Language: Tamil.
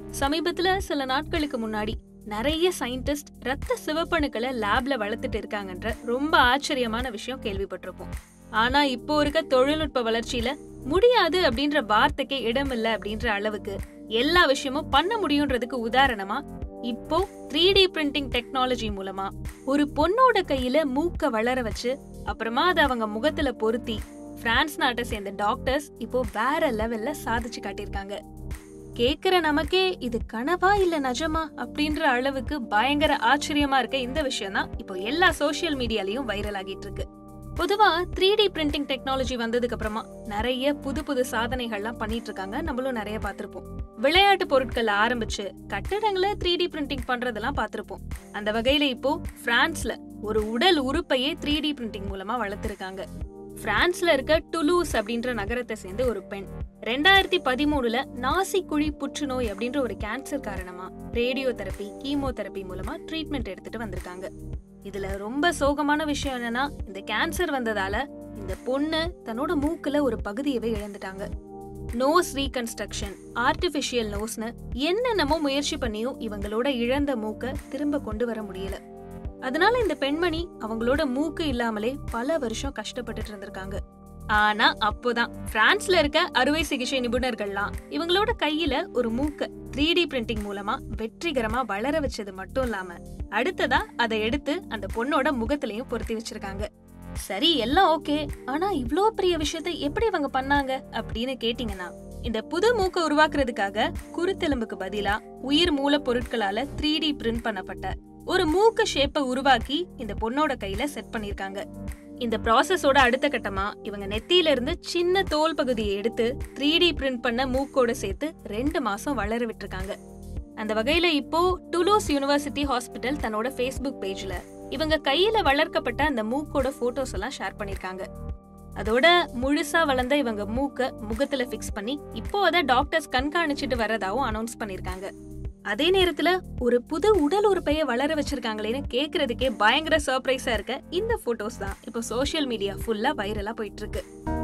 சமீபத்துல சில நாட்களுக்கு முன்னாடி நிறைய சயின்டிஸ்ட் ரத்த சிவப்பணுக்களை லேப்ல வளர்த்துட்டு இருக்காங்கன்ற ரொம்ப ஆச்சரியமான விஷயம் கேள்விப்பட்டிருப்போம் ஆனா இப்போ இருக்க தொழில்நுட்ப வளர்ச்சியில முடியாது அப்படின்ற வார்த்தைக்கே இடம் இல்ல அப்படின்ற அளவுக்கு எல்லா விஷயமும் பண்ண முடியுன்றதுக்கு உதாரணமா இப்போ த்ரீ டி பிரிண்டிங் டெக்னாலஜி மூலமா ஒரு பொண்ணோட கையில மூக்க வளர வச்சு அப்புறமா அதை அவங்க முகத்துல பொருத்தி பிரான்ஸ் நாட்டை சேர்ந்த டாக்டர்ஸ் இப்போ வேற லெவல்ல சாதிச்சு காட்டியிருக்காங்க கேக்குற நமக்கே இது கனவா இல்ல நிஜமா அப்படின்ற அளவுக்கு பயங்கர ஆச்சரியமா இருக்க இந்த விஷயம் தான் இப்போ எல்லா சோஷியல் மீடியாலயும் வைரல் ஆகிட்டு இருக்கு பொதுவா த்ரீ டி பிரிண்டிங் டெக்னாலஜி வந்ததுக்கு அப்புறமா நிறைய புது புது சாதனைகள்லாம் பண்ணிட்டு இருக்காங்க நம்மளும் நிறைய பார்த்திருப்போம் விளையாட்டு பொருட்கள் ஆரம்பிச்சு கட்டிடங்களை த்ரீ டி பிரிண்டிங் பண்றதெல்லாம் பார்த்திருப்போம் அந்த வகையில இப்போ பிரான்ஸ்ல ஒரு உடல் உறுப்பையே த்ரீ டி பிரிண்டிங் மூலமா வளர்த்திருக்காங்க பிரான்ஸ்ல இருக்க டுலூஸ் அப்படின்ற நகரத்தை சேர்ந்து ஒரு பெண் ரெண்டாயிரத்தி பதிமூணுல நாசி குழி புற்றுநோய் அப்படின்ற ஒரு கேன்சர் காரணமா ரேடியோ தெரப்பி கீமோதெரப்பி மூலமா ட்ரீட்மெண்ட் எடுத்துட்டு வந்திருக்காங்க இதுல ரொம்ப சோகமான விஷயம் என்னன்னா இந்த கேன்சர் வந்ததால இந்த பொண்ணு தன்னோட மூக்குல ஒரு பகுதியவே இழந்துட்டாங்க நோஸ் ரீகன்ஸ்ட்ரக்ஷன் ஆர்டிபிஷியல் நோஸ்னு என்னென்னமோ முயற்சி பண்ணியும் இவங்களோட இழந்த மூக்க திரும்ப கொண்டு வர முடியல அதனால இந்த பெண்மணி அவங்களோட மூக்கு இல்லாமலே பல வருஷம் கஷ்டப்பட்டுட்டு இருந்திருக்காங்க ஆனா அப்போதான் பிரான்ஸ்ல இருக்க அறுவை சிகிச்சை நிபுணர்கள்லாம் இவங்களோட கையில ஒரு மூக்க த்ரீ டி பிரிண்டிங் மூலமா வெற்றிகரமா வளர வச்சது மட்டும் இல்லாம அடுத்ததா அதை எடுத்து அந்த பொண்ணோட முகத்திலையும் பொருத்தி வச்சிருக்காங்க சரி எல்லாம் ஓகே ஆனா இவ்ளோ பெரிய விஷயத்தை எப்படி இவங்க பண்ணாங்க அப்படின்னு கேட்டீங்கன்னா இந்த புது மூக்க உருவாக்குறதுக்காக குருத்தெலும்புக்கு பதிலா உயிர் மூல பொருட்களால த்ரீ டி பிரிண்ட் பண்ணப்பட்ட ஒரு மூக்கு ஷேப்பை உருவாக்கி இந்த பொண்ணோட கையில செட் பண்ணிருக்காங்க இந்த ப்ராசஸோட அடுத்த கட்டமா இவங்க நெத்தியில இருந்து சின்ன தோல் பகுதியை எடுத்து த்ரீ டி பிரிண்ட் பண்ண மூக்கோட சேர்த்து ரெண்டு மாசம் வளர விட்டுருக்காங்க அந்த வகையில இப்போ டுலூஸ் யூனிவர்சிட்டி ஹாஸ்பிட்டல் தன்னோட ஃபேஸ்புக் பேஜ்ல இவங்க கையில வளர்க்கப்பட்ட அந்த மூக்கோட போட்டோஸ் எல்லாம் ஷேர் பண்ணிருக்காங்க அதோட முழுசா வளர்ந்த இவங்க மூக்க முகத்துல ஃபிக்ஸ் பண்ணி இப்போ அதை டாக்டர்ஸ் கண்காணிச்சிட்டு வர்றதாவும் அனௌன்ஸ் பண்ணிருக்காங்க அதே நேரத்துல ஒரு புது உடல் உறுப்பைய வளர வச்சிருக்காங்களேன்னு கேக்குறதுக்கே பயங்கர சர்ப்ரைஸா இருக்க இந்த போட்டோஸ் தான் இப்போ சோஷியல் மீடியா ஃபுல்லா வைரலா போயிட்டு இருக்கு